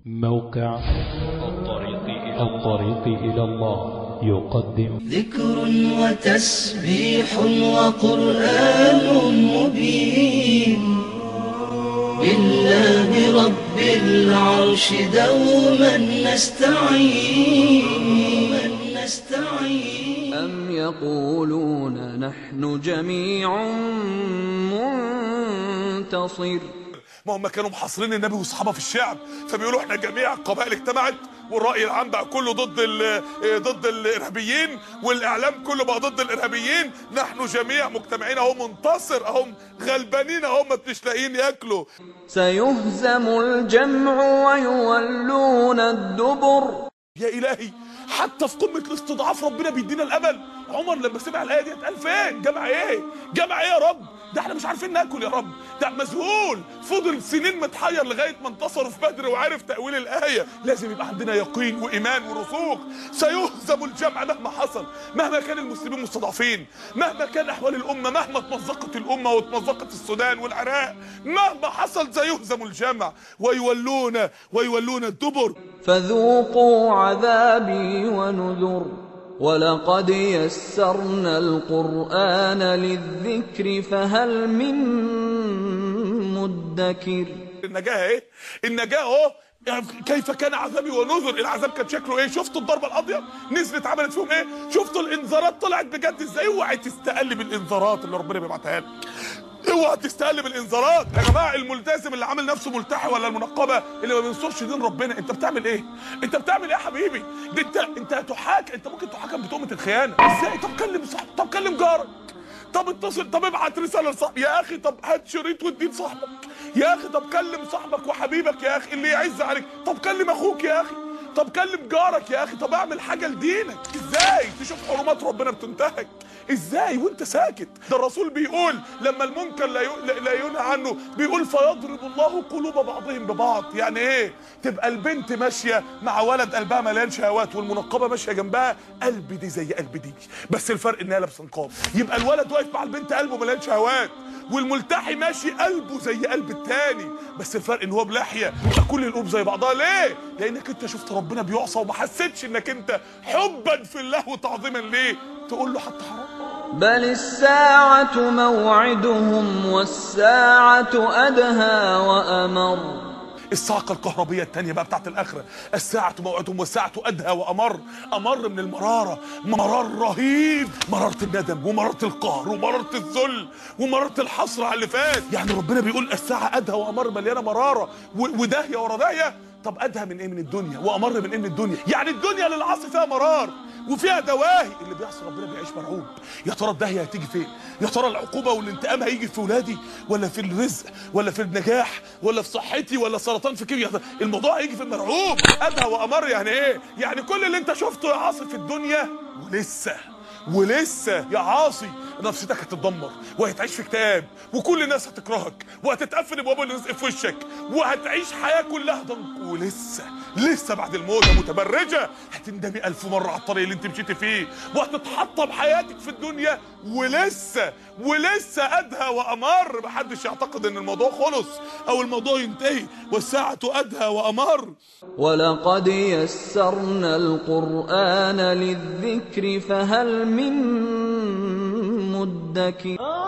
موقع الطريق إلى الطريق إلى الله يقدم ذكر وتسبيح وقرآن مبين بالله رب العرش دوما نستعين نستعين أم يقولون نحن جميع منتصر ما هم كانوا محاصرين النبي والصحابه في الشعب فبيقولوا احنا جميع القبائل اجتمعت والراي العام بقى كله ضد ال ضد الارهابيين والاعلام كله بقى ضد الارهابيين نحن جميع مجتمعين اهو منتصر اهو غلبانين اهو مش لاقيين ياكلوا سيهزم الجمع ويولون الدبر يا الهي حتى في قمه الاستضعاف ربنا بيدينا الامل عمر لما سمع الايه دي قال فين جمع ايه جمع ايه يا رب ده احنا مش عارفين ناكل يا رب ده مذهول فضل سنين متحير لغايه ما انتصروا في بدر وعرف تاويل الايه لازم يبقى عندنا يقين وايمان ورسوخ سيهزم الجمع مهما حصل مهما كان المسلمين مستضعفين مهما كان احوال الامه مهما اتمزقت الامه واتمزقت السودان والعراق مهما حصل سيهزم الجمع ويولون ويولون الدبر فذوقوا عذابي ونذر ولقد يسرنا القرآن للذكر فهل من مدكر النجاه ايه النجاه اهو كيف كان عذابي ونذر العذاب كان شكله ايه شفتوا الضربه القاضيه نزلت عملت فيهم ايه شفتوا الانذارات طلعت بجد ازاي اوعي تستقل بالانذارات اللي ربنا بيبعتها لك اوعى تستقل بالانذارات يا جماعه الملتزم اللي عامل نفسه ملتحي ولا المنقبه اللي ما بينصرش دين ربنا انت بتعمل ايه انت بتعمل ايه يا حبيبي ده انت انت هتحاك انت ممكن تحاكم بتهمه الخيانه ازاي طب كلم صاحبك طب كلم جارك طب اتصل طب ابعت رساله لصاحبك يا اخي طب هات شريط واديه لصاحبك يا اخي طب كلم صاحبك وحبيبك يا اخي اللي يعز عليك طب كلم اخوك يا اخي طب كلم جارك يا اخي طب اعمل حاجه لدينك ازاي تشوف حرمات ربنا بتنتهك ازاي وانت ساكت ده الرسول بيقول لما المنكر لا لا ينهى عنه بيقول فيضرب الله قلوب بعضهم ببعض يعني ايه تبقى البنت ماشيه مع ولد قلبها مليان شهوات والمنقبه ماشيه جنبها قلب دي زي قلب دي بس الفرق انها لابسه نقاب يبقى الولد واقف مع البنت قلبه مليان شهوات والملتحي ماشي قلبه زي قلب التاني بس الفرق ان هو بلحيه كل القلوب زي بعضها ليه لانك انت شفت ربنا بيعصى وما حسيتش انك انت حبا في الله وتعظيما ليه تقول له حتى حرام بل الساعة موعدهم والساعة أدهى وأمر الصاعقة الكهربية التانية بقى بتاعت الآخرة الساعة موعدهم والساعة أدهى وأمر أمر من المرارة مرار رهيب مرارة الندم ومرارة القهر ومرارة الذل ومرارة الحسرة على اللي فات يعني ربنا بيقول الساعة أدهى وأمر مليانة مرارة وداهية ورا داهية طب أدهى من إيه من الدنيا وأمر من إيه من الدنيا يعني الدنيا للعاصي فيها مرار وفيها دواهي اللي بيحصل ربنا بيعيش مرعوب يا ترى الداهيه هتيجي فين يا ترى العقوبه والانتقام هيجي في ولادي ولا في الرزق ولا في النجاح ولا في صحتي ولا سرطان في كيمياء الموضوع هيجي في المرعوب ادهى وامر يعني ايه يعني كل اللي انت شفته يا عاصي في الدنيا ولسه ولسه يا عاصي نفسيتك هتتدمر وهتعيش في اكتئاب وكل الناس هتكرهك وهتتقفل ابواب الرزق في وشك وهتعيش حياه كلها ضنك ولسه لسه بعد الموت متبرجه هتندمي الف مره على الطريق اللي انت مشيتي فيه وهتتحطم حياتك في الدنيا ولسه ولسه ادهى وامر محدش يعتقد ان الموضوع خلص او الموضوع ينتهي والساعه ادهى وامر ولقد يسرنا القرآن للذكر فهل من مدكر